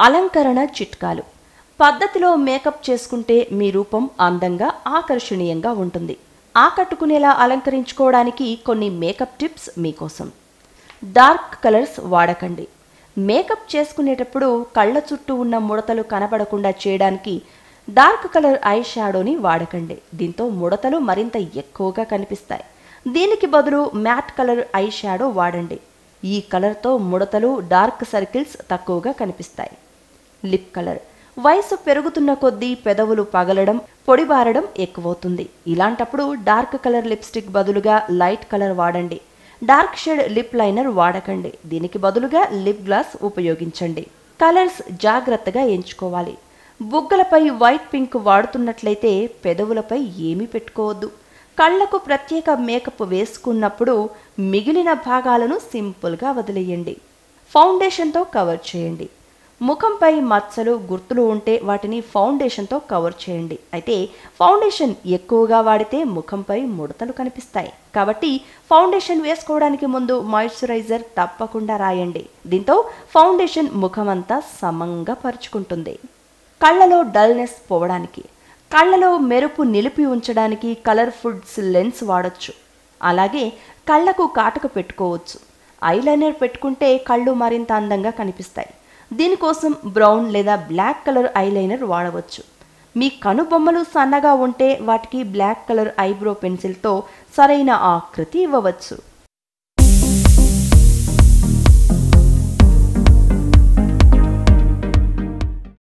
అలంకరణ చిట్కాలు పద్ధతిలో మేకప్ చేసుకుంటే మీ రూపం అందంగా ఆకర్షణీయంగా ఉంటుంది ఆకట్టుకునేలా అలంకరించుకోవడానికి కొన్ని మేకప్ టిప్స్ మీకోసం డార్క్ కలర్స్ వాడకండి మేకప్ చేసుకునేటప్పుడు కళ్ళ చుట్టూ ఉన్న ముడతలు కనబడకుండా చేయడానికి డార్క్ కలర్ ఐ షాడోని వాడకండి దీంతో ముడతలు మరింత ఎక్కువగా కనిపిస్తాయి దీనికి బదులు మ్యాట్ కలర్ ఐ షాడో వాడండి ఈ కలర్తో ముడతలు డార్క్ సర్కిల్స్ తక్కువగా కనిపిస్తాయి లిప్ కలర్ వయసు పెరుగుతున్న కొద్దీ పెదవులు పగలడం పొడిబారడం ఎక్కువవుతుంది ఇలాంటప్పుడు డార్క్ కలర్ లిప్స్టిక్ బదులుగా లైట్ కలర్ వాడండి డార్క్ షేడ్ లిప్ లైనర్ వాడకండి దీనికి బదులుగా లిప్ గ్లాస్ ఉపయోగించండి కలర్స్ జాగ్రత్తగా ఎంచుకోవాలి బుగ్గలపై వైట్ పింక్ వాడుతున్నట్లయితే పెదవులపై ఏమీ పెట్టుకోవద్దు కళ్లకు ప్రత్యేక మేకప్ వేసుకున్నప్పుడు మిగిలిన భాగాలను సింపుల్గా వదిలేయండి ఫౌండేషన్తో కవర్ చేయండి ముఖంపై మచ్చలు గుర్తులు ఉంటే వాటిని ఫౌండేషన్తో కవర్ చేయండి అయితే ఫౌండేషన్ ఎక్కువగా వాడితే ముఖంపై ముడతలు కనిపిస్తాయి కాబట్టి ఫౌండేషన్ వేసుకోవడానికి ముందు మాయిశ్చరైజర్ తప్పకుండా రాయండి దీంతో ఫౌండేషన్ ముఖమంతా సమంగా పరుచుకుంటుంది కళ్ళలో డల్నెస్ పోవడానికి కళ్ళలో మెరుపు నిలిపి ఉంచడానికి కలర్ ఫుడ్స్ లెన్స్ వాడొచ్చు అలాగే కళ్ళకు కాటుక పెట్టుకోవచ్చు ఐలైనర్ పెట్టుకుంటే కళ్ళు మరింత అందంగా కనిపిస్తాయి దీనికోసం బ్రౌన్ లేదా బ్లాక్ కలర్ ఐలైనర్ వాడవచ్చు మీ కనుబొమ్మలు సన్నగా ఉంటే వాటికి బ్లాక్ కలర్ ఐబ్రో పెన్సిల్తో సరైన ఆకృతి ఇవ్వవచ్చు